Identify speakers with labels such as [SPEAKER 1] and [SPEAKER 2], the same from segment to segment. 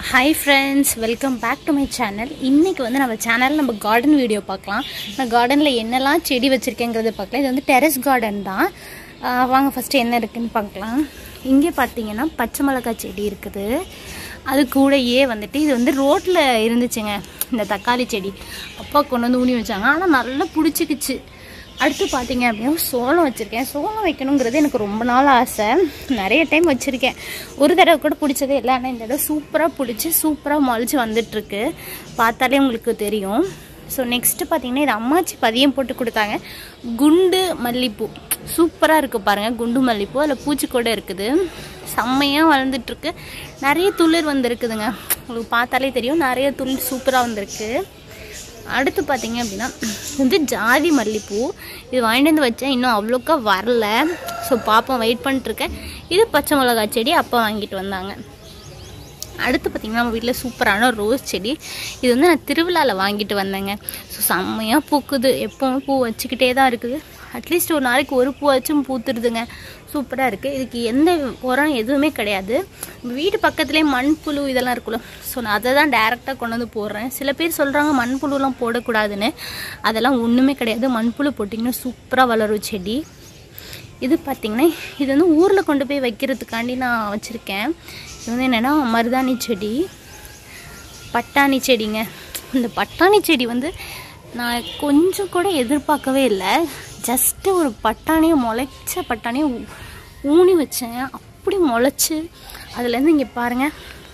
[SPEAKER 1] hi friends welcome back to my channel இன்றைக்கி வந்து நம்ம சேனலில் நம்ம கார்டன் வீடியோ பார்க்கலாம் நான் கார்டனில் என்னெல்லாம் செடி வச்சுருக்கேங்கிறத பார்க்கலாம் இது வந்து டெரஸ் கார்டன் தான் ஆஹ் வாங்க ஃபஸ்ட்டு என்ன இருக்குன்னு பார்க்கலாம் இங்கே பார்த்தீங்கன்னா பச்சை மிளகாய் செடி இருக்குது அது கூடயே வந்துட்டு இது வந்து ரோட்டில் இருந்துச்சுங்க இந்த தக்காளி செடி அப்பா கொண்டு வந்து ஊனி வச்சாங்க ஆனால் நல்லா பிடிச்சிக்கிச்சு அடுத்து பார்த்தீங்க அப்படின்னா சோளம் வச்சுருக்கேன் சோளம் வைக்கணுங்கிறது எனக்கு ரொம்ப நாள் ஆசை நிறைய டைம் வச்சுருக்கேன் ஒரு தடவை கூட பிடிச்சதே இல்லை ஆனால் இந்த தடவை சூப்பராக பிடிச்சி சூப்பராக முளைச்சி வந்துட்டுருக்கு பார்த்தாலே உங்களுக்கு தெரியும் ஸோ நெக்ஸ்ட்டு பார்த்தீங்கன்னா இது அம்மாச்சி பதியம் போட்டு கொடுத்தாங்க குண்டு மல்லிப்பூ சூப்பராக இருக்குது பாருங்கள் குண்டு மல்லிப்பூ அதில் பூச்சி கூட இருக்குது செம்மையாக வளர்ந்துட்டுருக்கு நிறைய துளிர் வந்திருக்குதுங்க உங்களுக்கு பார்த்தாலே தெரியும் நிறைய துளிர் சூப்பராக வந்திருக்கு அடுத்து பார்த்தீங்க அப்படின்னா இது வந்து ஜாதி மல்லிப்பூ இது வாங்கிட்டு வந்து வச்சேன் இன்னும் அவ்வளோக்கா வரல ஸோ பார்ப்போம் வெயிட் பண்ணிட்டுருக்கேன் இது பச்சை மிளகாய் செடி அப்பா வாங்கிட்டு வந்தாங்க அடுத்து பார்த்திங்கன்னா நம்ம வீட்டில் சூப்பரான ரோஸ் செடி இது வந்து நான் திருவிழாவில் வாங்கிட்டு வந்தேங்க ஸோ செம்மையாக பூக்குது எப்போவும் பூ வச்சுக்கிட்டே தான் இருக்குது அட்லீஸ்ட் ஒரு நாளைக்கு ஒரு பூ வச்சும் பூத்துருதுங்க சூப்பராக இருக்குது இதுக்கு எந்த உரம் எதுவுமே கிடையாது வீட்டு பக்கத்துலேயே மண்புழு இதெல்லாம் இருக்குல்ல ஸோ நான் அதை தான் டேரெக்டாக கொண்டு வந்து போடுறேன் சில பேர் சொல்கிறாங்க மண்புழுலாம் போடக்கூடாதுன்னு அதெல்லாம் ஒன்றுமே கிடையாது மண்புழு போட்டிங்கன்னா சூப்பராக வளரும் செடி இது பார்த்திங்கன்னா இது வந்து ஊரில் கொண்டு போய் வைக்கிறதுக்காண்டி நான் வச்சுருக்கேன் இது வந்து என்னென்னா மருதாணி செடி பட்டாணி செடிங்க இந்த பட்டாணி செடி வந்து நான் கொஞ்சம் கூட எதிர்பார்க்கவே இல்லை ஜஸ்ட்டு ஒரு பட்டாணியை முளைச்ச பட்டாணியை ஊ- ஊனி வச்சேன் அப்படி முளைச்சி அதுலேருந்து இங்கே பாருங்கள்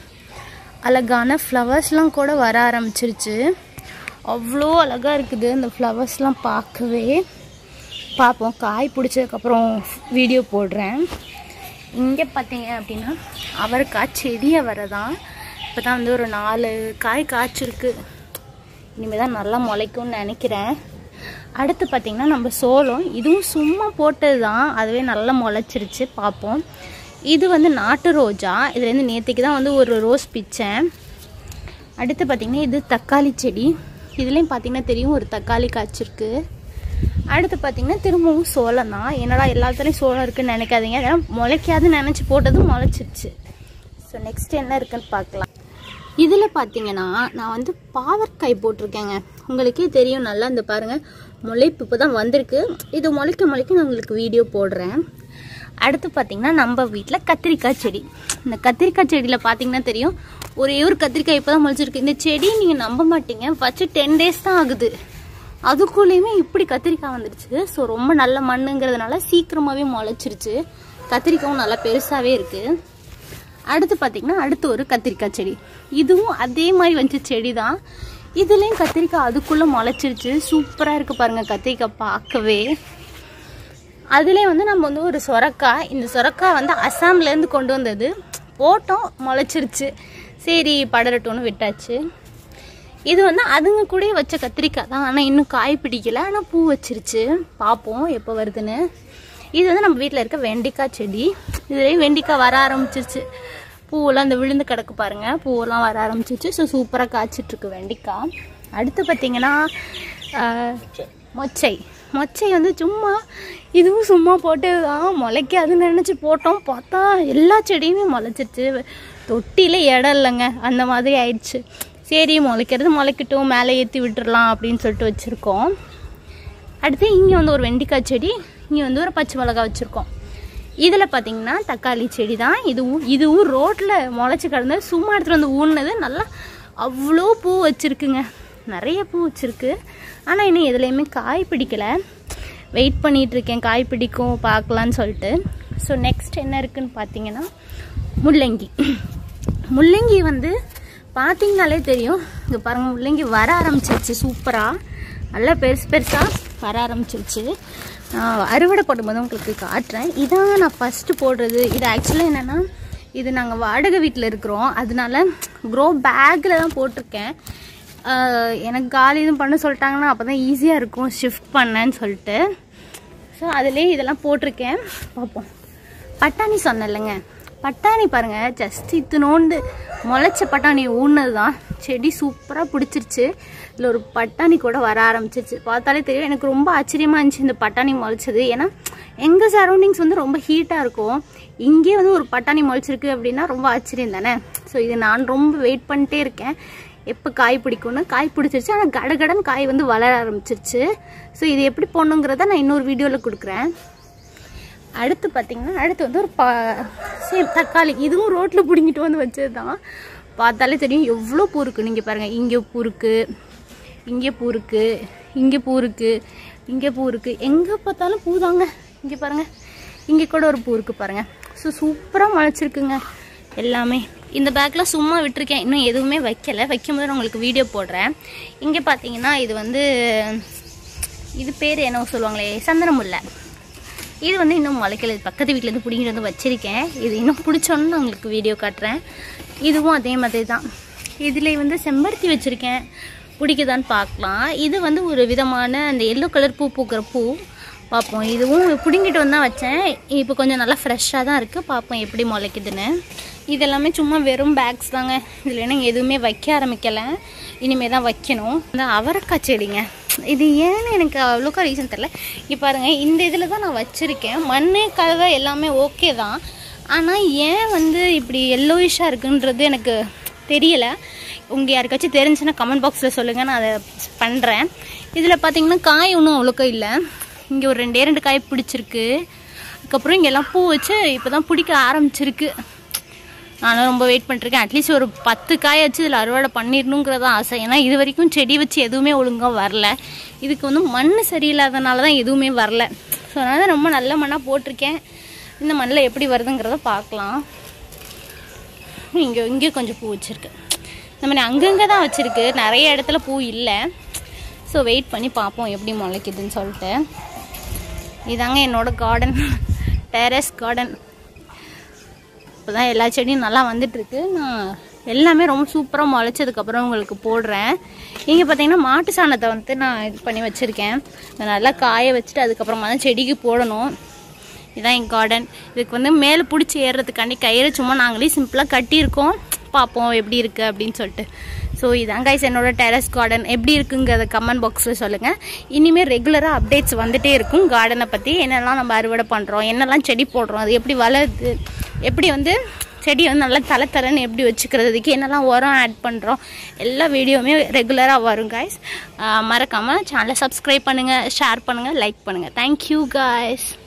[SPEAKER 1] அழகான ஃப்ளவர்ஸ்லாம் கூட வர ஆரம்பிச்சிருச்சு அவ்வளோ அழகாக இருக்குது இந்த ஃப்ளவர்ஸ்லாம் பார்க்கவே பார்ப்போம் காய் பிடிச்சதுக்கப்புறம் வீடியோ போடுறேன் இங்கே பார்த்தீங்க அப்படின்னா அவரைக்காய் செடியை வரதான் இப்போ தான் வந்து ஒரு நாலு காய் காய்ச்சிருக்கு இனிமேல் தான் நல்லா முளைக்கும்னு நினைக்கிறேன் அடுத்து பார்த்திங்கன்னா நம்ம சோளம் இதுவும் சும்மா போட்டது தான் அதுவே நல்லா முளைச்சிருச்சு பார்ப்போம் இது வந்து நாட்டு ரோஜா இதுலேருந்து நேற்றுக்கு தான் வந்து ஒரு ரோஸ் பிச்சேன் அடுத்து பார்த்திங்கன்னா இது தக்காளி செடி இதுலேயும் பார்த்திங்கன்னா தெரியும் ஒரு தக்காளி காய்ச்சிருக்கு அடுத்து பார்த்திங்கன்னா திரும்பவும் சோளம் தான் என்னடா எல்லாத்துலேயும் சோளம் இருக்குன்னு நினைக்காதீங்க ஏன்னா முளைக்காதுன்னு நினச்சி போட்டது முளைச்சிருச்சு ஸோ நெக்ஸ்ட் என்ன இருக்குன்னு பார்க்கலாம் இதில் பார்த்தீங்கன்னா நான் வந்து பாவற்காய் போட்டிருக்கேங்க உங்களுக்கே தெரியும் நல்லா இந்த பாருங்கள் முளைப்பு இப்போ தான் வந்திருக்கு இது முளைக்க முளைக்க நான் உங்களுக்கு வீடியோ போடுறேன் அடுத்து பார்த்தீங்கன்னா நம்ம வீட்டில் கத்திரிக்காய் செடி இந்த கத்திரிக்காய் செடியில் பார்த்தீங்கன்னா தெரியும் ஒரே ஒரு கத்திரிக்காய் இப்போ தான் முளைச்சிருக்கு இந்த செடி நீங்கள் நம்ப மாட்டீங்க வச்சு டென் டேஸ் தான் ஆகுது அதுக்குள்ளேயுமே இப்படி கத்திரிக்காய் வந்துருச்சு ஸோ ரொம்ப நல்ல மண்ணுங்கிறதுனால சீக்கிரமாகவே முளைச்சிருச்சு கத்திரிக்காயும் நல்லா பெருசாகவே இருக்குது அடுத்து பார்த்தீங்கன்னா அடுத்து ஒரு கத்திரிக்காய் செடி இதுவும் அதே மாதிரி வந்து செடி தான் இதுலேயும் கத்திரிக்காய் அதுக்குள்ளே முளைச்சிருச்சு சூப்பராக இருக்குது பாருங்கள் கத்திரிக்காய் பார்க்கவே அதுலேயே வந்து நம்ம வந்து ஒரு சொரக்காய் இந்த சொரக்காய் வந்து அசாம்லேருந்து கொண்டு வந்தது போட்டோம் முளைச்சிருச்சு சரி படரட்டும்னு விட்டாச்சு இது வந்து அதுங்க கூடயே வச்ச கத்திரிக்காய் தான் ஆனால் இன்னும் காய் பிடிக்கல ஆனால் பூ வச்சிருச்சு பார்ப்போம் எப்போ வருதுன்னு இது வந்து நம்ம வீட்டில் இருக்க வெண்டைக்காய் செடி இதுலேயும் வெண்டைக்காய் வர ஆரம்பிச்சிருச்சு பூவெல்லாம் இந்த விழுந்து கிடக்கு பாருங்க பூவெல்லாம் வர ஆரம்பிச்சிருச்சு ஸோ சூப்பராக காய்ச்சிட்ருக்கு வெண்டைக்காய் அடுத்து பார்த்தீங்கன்னா ஆஹ், மொச்சை மொச்சை வந்து சும்மா இதுவும் சும்மா போட்டு தான் முளைக்காதுன்னு நினச்சி போட்டோம் பார்த்தா எல்லா செடியுமே முளைச்சிருச்சு தொட்டியில் இடம் இல்லைங்க அந்த மாதிரி ஆயிடுச்சு சரி முளைக்கிறது முளைக்கட்டும் மேலே ஏற்றி விட்டுறலாம் அப்படின்னு சொல்லிட்டு வச்சுருக்கோம் அடுத்து இங்கே வந்து ஒரு வெண்டைக்காய் செடி இங்கே வந்து ஒரு பச்சை மிளகாய் வச்சுருக்கோம் இதில் பார்த்தீங்கன்னா தக்காளி செடி தான் இதுவும் இதுவும் ரோட்டில் முளைச்சி கிடந்து சும்மா எடுத்துகிட்டு வந்து ஊன்னது நல்லா அவ்வளோ பூ வச்சுருக்குங்க நிறைய பூ வச்சுருக்கு ஆனால் இன்னும் எதுலேயுமே காய் பிடிக்கலை வெயிட் பண்ணிகிட்டு இருக்கேன் காய் பிடிக்கும் பார்க்கலான்னு சொல்லிட்டு ஸோ நெக்ஸ்ட் என்ன இருக்குன்னு பார்த்தீங்கன்னா முள்ளங்கி முள்ளங்கி வந்து பார்த்தீங்கனாலே தெரியும் இங்கே பாருங்கள் முள்ளங்கி வர ஆரம்பிச்சிருச்சு சூப்பராக நல்லா பெருசு பெருசாக வர ஆரம்பிச்சிருச்சு நான் அறுவடை போடும்போது உங்களுக்கு காட்டுறேன் இதான் நான் ஃபஸ்ட்டு போடுறது இது ஆக்சுவலாக என்னென்னா இது நாங்கள் வாடகை வீட்டில் இருக்கிறோம் அதனால க்ரோ பேக்கில் தான் போட்டிருக்கேன் ஆஹ் எனக்கு காலி இதுவும் பண்ண சொல்லிட்டாங்கன்னா அப்போ தான் ஈஸியாக இருக்கும் ஷிஃப்ட் பண்ணேன்னு சொல்லிட்டு ஸோ அதுலேயே இதெல்லாம் போட்டிருக்கேன் பார்ப்போம் பட்டாணி சொன்னேன்லங்க பட்டாணி பாருங்க ஜஸ்ட் இத்தினோண்டு முளைச்ச பட்டாணி ஊன்னது தான் செடி சூப்பராக பிடிச்சிருச்சு இதில் ஒரு பட்டாணி கூட வர ஆரம்பிச்சிருச்சு பார்த்தாலே தெரியும் எனக்கு ரொம்ப ஆச்சரியமாக இருந்துச்சு இந்த பட்டாணி முளைச்சது ஏன்னா எங்கள் சரௌண்டிங்ஸ் வந்து ரொம்ப ஹீட்டாக இருக்கும் இங்கே வந்து ஒரு பட்டாணி முளைச்சிருக்கு அப்படின்னா ரொம்ப ஆச்சரியம் தானே ஸோ இது நான் ரொம்ப வெயிட் பண்ணிட்டே இருக்கேன் எப்போ காய் பிடிக்கும்னு காய் பிடிச்சிருச்சு ஆனால் கடகடன் காய் வந்து வளர ஆரம்பிச்சிருச்சு ஸோ இது எப்படி போடணுங்கிறத நான் இன்னொரு வீடியோவில் கொடுக்குறேன் அடுத்து பார்த்தீங்கன்னா அடுத்து வந்து ஒரு பா சேம் தக்காளி இதுவும் ரோட்டில் பிடிங்கிட்டு வந்து வச்சது தான் பார்த்தாலே தெரியும் எவ்வளோ பூ இருக்குது நீங்கள் பாருங்கள் இங்கே பூ இருக்குது இங்கே பூ இருக்குது இங்கே பூ இருக்குது இங்கே பூ இருக்குது எங்கே பார்த்தாலும் பூ தாங்க இங்கே பாருங்கள் இங்கே கூட ஒரு பூ இருக்குது பாருங்கள் ஸோ சூப்பராக முளைச்சிருக்குங்க எல்லாமே இந்த பேக்கில் சும்மா விட்டுருக்கேன் இன்னும் எதுவுமே வைக்கலை வைக்கும்போது நான் உங்களுக்கு வீடியோ போடுறேன் இங்கே பார்த்தீங்கன்னா இது வந்து இது பேர் என்ன சொல்லுவாங்களே சந்தனமுல்லை இது வந்து இன்னும் முளைக்கல இது பக்கத்து வீட்டிலேருந்து பிடிங்கிட்டு வந்து வச்சுருக்கேன் இது இன்னும் பிடிச்சோன்னு நான் உங்களுக்கு வீடியோ காட்டுறேன் இதுவும் அதே மாதிரி தான் இதில் வந்து செம்பருத்தி வச்சுருக்கேன் பிடிக்குதான்னு பார்க்கலாம் இது வந்து ஒரு விதமான அந்த எல்லோ கலர் பூ பூக்கிற பூ பார்ப்போம் இதுவும் பிடுங்கிட்டு வந்து தான் வச்சேன் இப்போ கொஞ்சம் நல்லா ஃப்ரெஷ்ஷாக தான் இருக்குது பார்ப்போம் எப்படி முளைக்குதுன்னு இதெல்லாமே சும்மா வெறும் பேக்ஸ் தாங்க இதில் என்ன எதுவுமே வைக்க ஆரம்பிக்கலை இனிமேல் தான் வைக்கணும் இந்த அவரைக்காய் செடிங்க இது ஏன்னு எனக்கு அவ்வளோக்கா ரீசன் தெரில இங்கே பாருங்கள் இந்த இதில் தான் நான் வச்சுருக்கேன் மண் கலவை எல்லாமே ஓகே தான் ஆனால் ஏன் வந்து இப்படி எல்லோயிஷாக இருக்குன்றது எனக்கு தெரியலை உங்கள் யாருக்காச்சும் தெரிஞ்சுன்னா கமெண்ட் பாக்ஸில் சொல்லுங்கள் நான் அதை பண்ணுறேன் இதில் பார்த்தீங்கன்னா காய் ஒன்றும் அவ்வளோக்கா இல்லை இங்கே ஒரு ரெண்டே ரெண்டு காய் பிடிச்சிருக்கு அதுக்கப்புறம் இங்கெல்லாம் பூ வச்சு இப்போ தான் பிடிக்க ஆரம்பிச்சிருக்கு நானும் ரொம்ப வெயிட் பண்ணிருக்கேன் அட்லீஸ்ட் ஒரு பத்து காய் வச்சு இதில் அறுவடை பண்ணிடணுங்கிறதா ஆசை ஏன்னா இது வரைக்கும் செடி வச்சு எதுவுமே ஒழுங்காக வரல இதுக்கு வந்து மண் சரியில்லாதனால தான் எதுவுமே வரல ஸோ அதனால் ரொம்ப நல்ல மண்ணாக போட்டிருக்கேன் இந்த மண்ணில் எப்படி வருதுங்கிறத பார்க்கலாம் இங்கே இங்கே கொஞ்சம் பூ வச்சுருக்கு இந்த மாதிரி அங்கங்கே தான் வச்சுருக்கு நிறைய இடத்துல பூ இல்லை ஸோ வெயிட் பண்ணி பார்ப்போம் எப்படி முளைக்குதுன்னு சொல்லிட்டு இதாங்க என்னோட கார்டன் டெரஸ் கார்டன் இப்போ தான் எல்லா செடியும் நல்லா வந்துட்டுருக்கு நான் எல்லாமே ரொம்ப சூப்பராக முளைச்சதுக்கப்புறம் உங்களுக்கு போடுறேன் இங்கே பார்த்தீங்கன்னா மாட்டு சாணத்தை வந்து நான் இது பண்ணி வச்சுருக்கேன் இதை நல்லா காய வச்சுட்டு அதுக்கப்புறமா தான் செடிக்கு போடணும் இதான் என் கார்டன் இதுக்கு வந்து மேலே பிடிச்சி ஏறுறதுக்காண்டி கயிறு சும்மா நாங்களே சிம்பிளாக கட்டியிருக்கோம் பார்ப்போம் எப்படி இருக்குது அப்படின்னு சொல்லிட்டு ஸோ இதான் கைஸ் என்னோட டெரஸ் கார்டன் எப்படி இருக்குங்கிறத கமெண்ட் பாக்ஸில் சொல்லுங்கள் இனிமேல் ரெகுலராக அப்டேட்ஸ் வந்துகிட்டே இருக்கும் கார்டனை பற்றி என்னெல்லாம் நம்ம அறுவடை பண்ணுறோம் என்னெல்லாம் செடி போடுறோம் அது எப்படி வளருது எப்படி வந்து செடி வந்து நல்லா தலை தரன்னு எப்படி வச்சுக்கிறதுக்கு என்னெல்லாம் உரம் ஆட் பண்ணுறோம் எல்லா வீடியோவுமே ரெகுலராக வரும் காய்ஸ் மறக்காமல் சேனலை சப்ஸ்கிரைப் பண்ணுங்கள் ஷேர் பண்ணுங்கள் லைக் பண்ணுங்கள் தேங்க்யூ காய்ஸ்